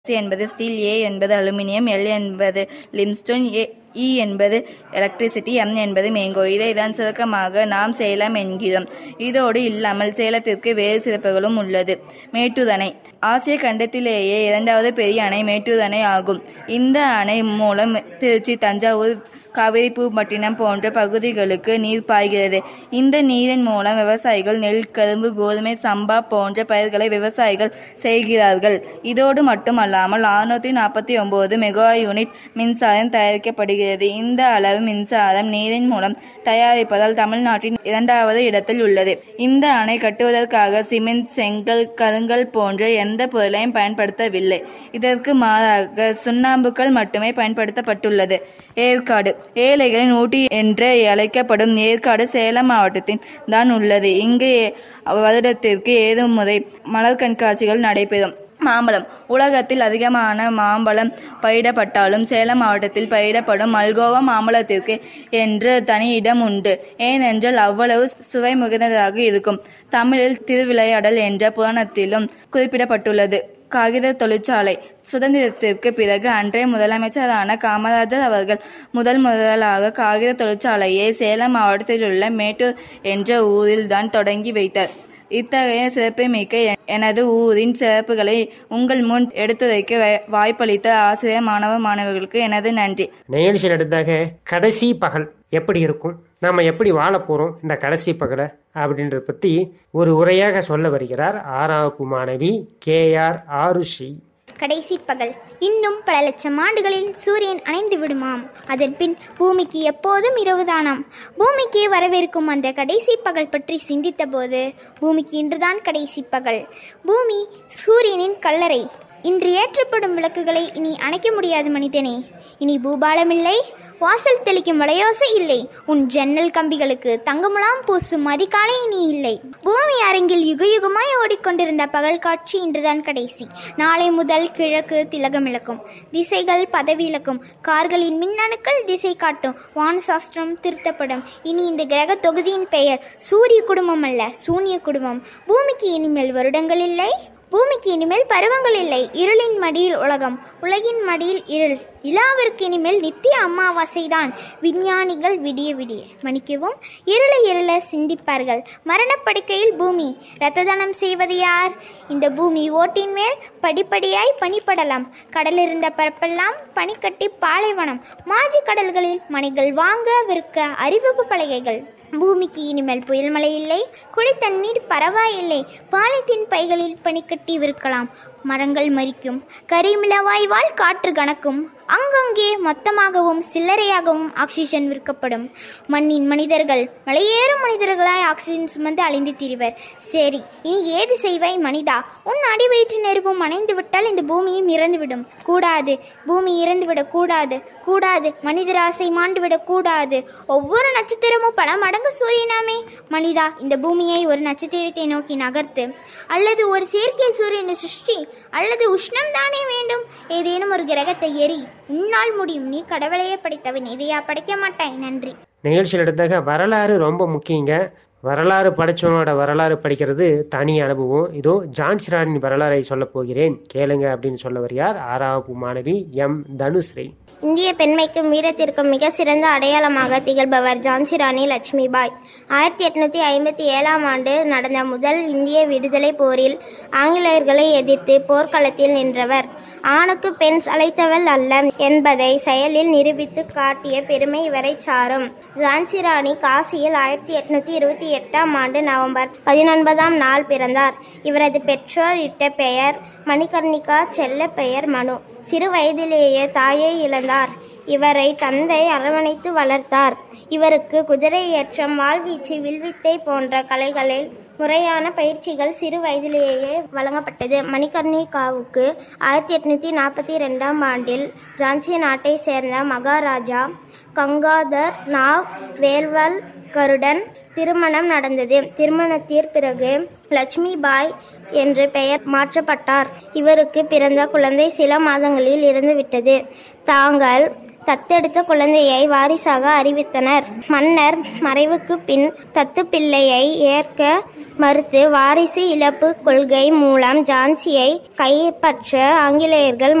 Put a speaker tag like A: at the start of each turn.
A: C என்பது steel ஏ என்பது aluminium L என்பது லிம்ஸ்டோன் இ என்பது எலக்ட்ரிசிட்டி எம் என்பது மேங்கோ இதைத்தான் சுருக்கமாக நாம் சேலம் என்கிறோம் இதோடு இல்லாமல் சேலத்திற்கு வேறு சிறப்புகளும் உள்ளது மேட்டூர் அணை ஆசிய கண்டத்திலேயே இரண்டாவது பெரிய அணை மேட்டூர் அணை ஆகும் இந்த அணை மூலம் திருச்சி தஞ்சாவூர் காவிரிப்பூம்பட்டினம் போன்ற பகுதிகளுக்கு நீர் பாய்கிறது இந்த நீரின் மூலம் விவசாயிகள் நெல் கரும்பு கோதுமை சம்பா போன்ற பயிர்களை விவசாயிகள் செய்கிறார்கள் இதோடு மட்டுமல்லாமல் அறுநூற்றி நாற்பத்தி ஒன்பது மெகா யூனிட் மின்சாரம் தயாரிக்கப்படுகிறது இந்த அளவு மின்சாரம் நீரின் மூலம் தயாரிப்பதால் தமிழ்நாட்டின் இரண்டாவது இடத்தில் உள்ளது இந்த அணை கட்டுவதற்காக சிமெண்ட் செங்கல் கருங்கல் போன்ற எந்த பொருளையும் பயன்படுத்தவில்லை இதற்கு மாறாக சுண்ணாம்புக்கள் மட்டுமே பயன்படுத்தப்பட்டுள்ளது ஏற்காடு ஏழைகளின் ஊட்டி என்று அழைக்கப்படும் ஏற்காடு சேலம் மாவட்டத்தின் தான் உள்ளது இங்கு வருடத்திற்கு ஏழு முறை மலர் கண்காட்சிகள் நடைபெறும் மாம்பழம் உலகத்தில் அதிகமான மாம்பழம் பயிரிடப்பட்டாலும் சேலம் மாவட்டத்தில் பயிரிடப்படும் மல்கோவா மாம்பழத்திற்கு என்று தனி இடம் உண்டு ஏனென்றால் அவ்வளவு சுவை மிகுந்ததாக இருக்கும் தமிழில் திருவிளையாடல் என்ற புராணத்திலும் குறிப்பிடப்பட்டுள்ளது காகித தொழிற்சாலை சுதந்திரத்திற்கு பிறகு அன்றைய முதலமைச்சரான காமராஜர் அவர்கள் முதல் முதலாக காகித தொழிற்சாலையை சேலம் மாவட்டத்தில் உள்ள மேட்டூர் என்ற ஊரில் தான் தொடங்கி வைத்தார் இத்தகைய சிறப்புமிக்க எனது ஊரின் சிறப்புகளை உங்கள் முன் எடுத்துரைக்க வாய்ப்பளித்த ஆசிரியர் மாணவ மாணவர்களுக்கு எனது நன்றி
B: நிகழ்ச்சி நடந்தாக கடைசி பகல் எப்படி இருக்கும் நாம் எப்படி வாழ போகிறோம் இந்த கடைசி பகலை அப்படின்றத பற்றி ஒரு உரையாக சொல்ல வருகிறார் ஆறாவது மாணவி கே ஆர் ஆருஷி
C: கடைசி பகல் இன்னும் பல லட்சம் ஆண்டுகளில் சூரியன் அணைந்து விடுமாம் அதன் பின் பூமிக்கு எப்போதும் இரவுதானாம் பூமிக்கு வரவிருக்கும் அந்த கடைசி பகல் பற்றி சிந்தித்தபோது பூமிக்கு இன்றுதான் கடைசி பகல் பூமி சூரியனின் கல்லறை இன்று ஏற்றப்படும் விளக்குகளை இனி அணைக்க முடியாது மனிதனே இனி பூபாலமில்லை வாசல் தெளிக்கும் வளையோசை இல்லை உன் ஜன்னல் கம்பிகளுக்கு தங்கமுலாம் பூசும் அதிகாலை இனி இல்லை பூமி அரங்கில் யுக யுகமாய் ஓடிக்கொண்டிருந்த பகல் காட்சி இன்றுதான் கடைசி நாளை முதல் கிழக்கு திலகமிழக்கும் திசைகள் பதவி இழக்கும் கார்களின் மின்னணுக்கள் திசை காட்டும் வானசாஸ்திரம் திருத்தப்படும் இனி இந்த கிரக தொகுதியின் பெயர் சூரிய குடும்பம் அல்ல சூனிய குடும்பம் பூமிக்கு இனிமேல் வருடங்கள் இல்லை பூமிக்கு இனிமேல் பருவங்கள் இல்லை இருளின் மடியில் உலகம் உலகின் மடியில் இருள் இலாவிற்கு இனிமேல் நித்திய அமாவாசைதான் விஞ்ஞானிகள் விடிய விடிய மன்னிக்கவும் இருள இருள சிந்திப்பார்கள் மரணப்படுக்கையில் பூமி இரத்த தானம் செய்வது யார் இந்த பூமி ஓட்டின் மேல் படிப்படியாய் பனிப்படலாம் கடலிருந்த பரப்பெல்லாம் பனிக்கட்டி பாலைவனம் மாஜி கடல்களில் மணிகள் வாங்க விற்க அறிவிப்பு பலகைகள் பூமிக்கு இனிமேல் புயல் மழை இல்லை குடி தண்ணீர் பரவாயில்லை பாலித்தீன் பைகளில் பனிக்கட்டி விற்கலாம் மரங்கள் மறிக்கும் கரிமிளவாய்வால் காற்று கணக்கும் அங்கங்கே மொத்தமாகவும் சில்லறையாகவும் ஆக்சிஜன் விற்கப்படும் மண்ணின் மனிதர்கள் மலையேறும் மனிதர்களாய் ஆக்சிஜன் சுமந்து அழிந்து திரிவர் சரி இனி ஏது செய்வாய் மனிதா உன் அடி வயிற்று நெருப்பும் அணைந்து விட்டால் இந்த பூமியும் இறந்துவிடும் கூடாது பூமி இறந்துவிடக் கூடாது கூடாது மனிதராசை மாண்டுவிடக் கூடாது ஒவ்வொரு நட்சத்திரமும் பல மடங்கு சூரியனாமே மனிதா இந்த பூமியை ஒரு நட்சத்திரத்தை நோக்கி நகர்த்து அல்லது ஒரு செயற்கை சூரியனை சிருஷ்டி அல்லது உஷ்ணம் தானே வேண்டும் ஏதேனும் ஒரு கிரகத்தை எரி உன்னால் முடியும் நீ கடவுளையே படைத்தவன் இதையா படைக்க மாட்டாய் நன்றி
B: நிகழ்ச்சி நடந்தாக வரலாறு ரொம்ப முக்கியங்க வரலாறு படித்தவனோட வரலாறு படிக்கிறது தனி அனுபவம் இதோ ஜான்சிரானின் வரலாறை சொல்லப் போகிறேன் கேளுங்க அப்படின்னு சொல்ல வருகிறார் ஆறாவது மாணவி எம் தனுஸ்ரீ
C: இந்திய பெண்மைக்கும் வீரத்திற்கும் மிக சிறந்த அடையாளமாக திகழ்பவர் ஜான்சி ராணி லட்சுமிபாய் ஆயிரத்தி எட்நூத்தி ஐம்பத்தி ஏழாம் ஆண்டு நடந்த முதல் இந்திய விடுதலை போரில் ஆங்கிலேயர்களை எதிர்த்து போர்க்களத்தில் நின்றவர் ஆணுக்கு பெண் அழைத்தவள் அல்ல என்பதை செயலில் நிரூபித்து காட்டிய பெருமை இவரை சாரும் ஜான்சி ராணி காசியில் ஆயிரத்தி எட்நூத்தி இருபத்தி எட்டாம் ஆண்டு நவம்பர் பதினொன்பதாம் நாள் பிறந்தார் இவரது பெற்றோர் இட்ட பெயர் மணிகர்ணிகா செல்ல பெயர் மனு சிறு வயதிலேயே தாயை இழந்தார் இவரை தந்தை அரவணைத்து வளர்த்தார் இவருக்கு குதிரை ஏற்றம் வாழ்வீச்சு வில்வித்தை போன்ற கலைகளில் முறையான பயிற்சிகள் சிறு வயதிலேயே வழங்கப்பட்டது மணிகர்ணிகாவுக்கு ஆயிரத்தி எட்நூத்தி நாற்பத்தி ரெண்டாம் ஆண்டில் ஜான்சி நாட்டை சேர்ந்த மகாராஜா கங்காதர் நாவ் வேல்வல் கருடன் திருமணம் நடந்தது திருமணத்திற்கு பிறகு லட்சுமி பாய் என்று பெயர் மாற்றப்பட்டார் இவருக்கு பிறந்த குழந்தை சில மாதங்களில் இறந்துவிட்டது தாங்கள்
D: தத்தெடுத்த குழந்தையை வாரிசாக அறிவித்தனர் மன்னர் மறைவுக்கு பின் தத்து பிள்ளையை ஏற்க மறுத்து வாரிசு இழப்பு கொள்கை மூலம் ஜான்சியை கைப்பற்ற ஆங்கிலேயர்கள்